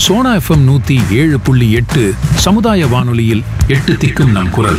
Sona FM நூத்தி ஏழு புள்ளி எட்டு சமுதாய வானொலியில் எட்டு திக்கும் நம் குரல்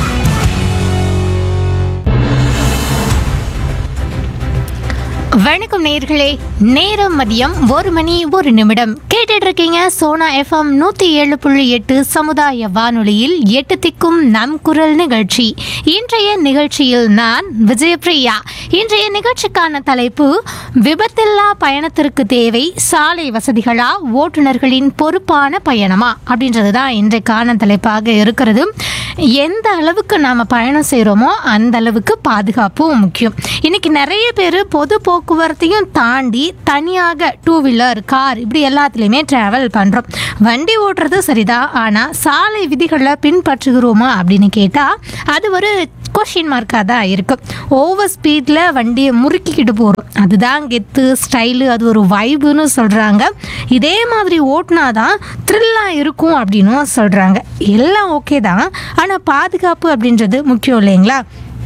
வணக்கம் நேர்களே நேரம் மதியம் ஒரு மணி ஒரு நிமிடம் கேட்டுட்டு இருக்கீங்க சோனா எஃப்எம் நூத்தி ஏழு புள்ளி எட்டு சமுதாய வானொலியில் எட்டு திக்கும் நம் குரல் நிகழ்ச்சி இன்றைய நிகழ்ச்சியில் நான் விஜயபிரியா இன்றைய நிகழ்ச்சிக்கான தலைப்பு விபத்தில்லா பயணத்திற்கு தேவை சாலை வசதிகளா ஓட்டுநர்களின் பொறுப்பான பயணமா அப்படின்றது தான் இன்றைக்கான தலைப்பாக இருக்கிறது எந்த அளவுக்கு நாம் பயணம் செய்கிறோமோ அந்த அளவுக்கு பாதுகாப்பும் முக்கியம் இன்னைக்கு நிறைய பேர் பொது போக்குவரத்தையும் தாண்டி தனியாக டூ வீலர் கார் இப்படி எல்லாத்துலேயுமே ட்ராவல் பண்ணுறோம் வண்டி ஓட்டுறது சரிதான் ஆனால் சாலை விதிகளை பின்பற்றுகிறோமா அப்படின்னு கேட்டால் அது ஒரு கொஷின் மார்க்காக தான் இருக்கும் ஓவர் ஸ்பீடில் வண்டியை முறுக்கிக்கிட்டு போகிறோம் அதுதான் கெத்து ஸ்டைலு அது ஒரு வைபுன்னு சொல்கிறாங்க இதே மாதிரி ஓட்டினா தான் த்ரில்லாக இருக்கும் அப்படின்னும் சொல்கிறாங்க எல்லாம் ஓகே தான் ஆனால் பாதுகாப்பு அப்படின்றது முக்கியம் இல்லைங்களா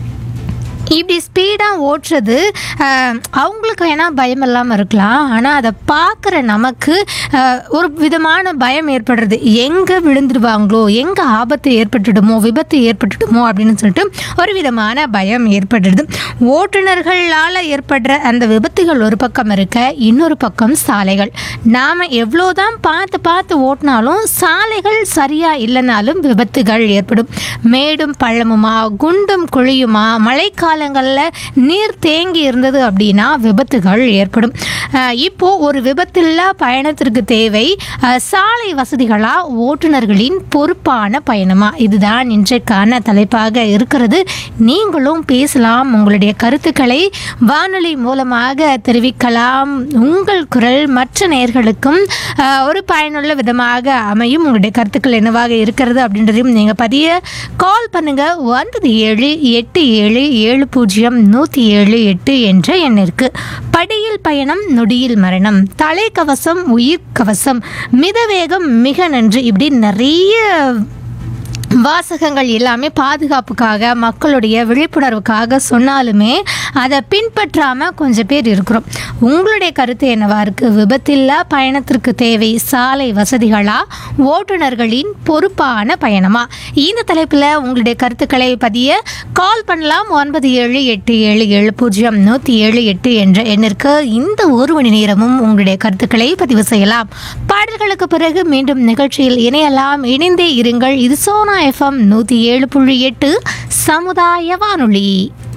இப்படி ஸ்பீடாக ஓட்டுறது ஆஹ், அவங்களுக்கு வேணால் பயம் இல்லாமல் இருக்கலாம் ஆனால் அதை பார்க்குற நமக்கு ஆஹ், ஒரு விதமான பயம் ஏற்படுறது எங்கே விழுந்துடுவாங்களோ எங்கே ஆபத்து ஏற்பட்டுடுமோ விபத்து ஏற்பட்டுடுமோ அப்படின்னு சொல்லிட்டு ஒரு விதமான பயம் ஏற்படுறது ஓட்டுநர்களால் ஏற்படுற அந்த விபத்துகள் ஒரு பக்கம் இருக்க இன்னொரு பக்கம் சாலைகள் நாம் எவ்வளோதான் பார்த்து பார்த்து ஓட்டினாலும் சாலைகள் சரியாக இல்லைனாலும் விபத்துகள் ஏற்படும் மேடும் பள்ளமுமா குண்டும் குழியுமா மழைக்காலங்களில் நீர் தேங்கி இருந்தது அப்படின்னா விபத்துகள் ஏற்படும் அஹ் இப்போ ஒரு விபத்தில்லா பயணத்திற்கு தேவை அஹ், சாலை வசதிகளா ஓட்டுநர்களின் பொறுப்பான பயணமா இதுதான் இன்றைக்கான தலைப்பாக இருக்கிறது நீங்களும் பேசலாம் உங்களுடைய கருத்துக்களை வானொலி மூலமாக தெரிவிக்கலாம் உங்கள் குரல் மற்ற நேயர்களுக்கும் அஹ், ஒரு பயனுள்ள விதமாக அமையும் உங்களுடைய கருத்துக்கள் என்னவாக இருக்கிறது அப்படின்றதையும் நீங்கள் பதிய கால் பண்ணுங்க ஒன்பது ஏழு எட்டு ஏழு ஏழு பூஜ்ஜியம் நூற்றி ஏழு எட்டு என்ற எண்ணிற்கு படியில் பயணம் நொடியில் மரணம் தலைக்கவசம் உயிர் கவசம் மிதவேகம் மிக நன்று இப்படி நிறைய வாசகங்கள் எல்லாமே பாதுகாப்புக்காக மக்களுடைய விழிப்புணர்வுக்காக சொன்னாலுமே அதை பின்பற்றாமல் கொஞ்சம் பேர் இருக்கிறோம் உங்களுடைய கருத்து என்னவா இருக்குது விபத்தில்லா பயணத்திற்கு தேவை சாலை வசதிகளா ஓட்டுநர்களின் பொறுப்பான பயணமா இந்த தலைப்பில் உங்களுடைய கருத்துக்களை பதிய கால் பண்ணலாம் ஒன்பது ஏழு எட்டு ஏழு ஏழு பூஜ்ஜியம் நூற்றி ஏழு எட்டு என்ற எண்ணிற்கு இந்த ஒரு மணி நேரமும் உங்களுடைய கருத்துக்களை பதிவு செய்யலாம் பாடல்களுக்கு பிறகு மீண்டும் நிகழ்ச்சியில் இணையலாம் இணைந்தே இருங்கள் இது சோனா எஃப்எம் நூற்றி ஏழு புள்ளி எட்டு சமுதாய வானொலி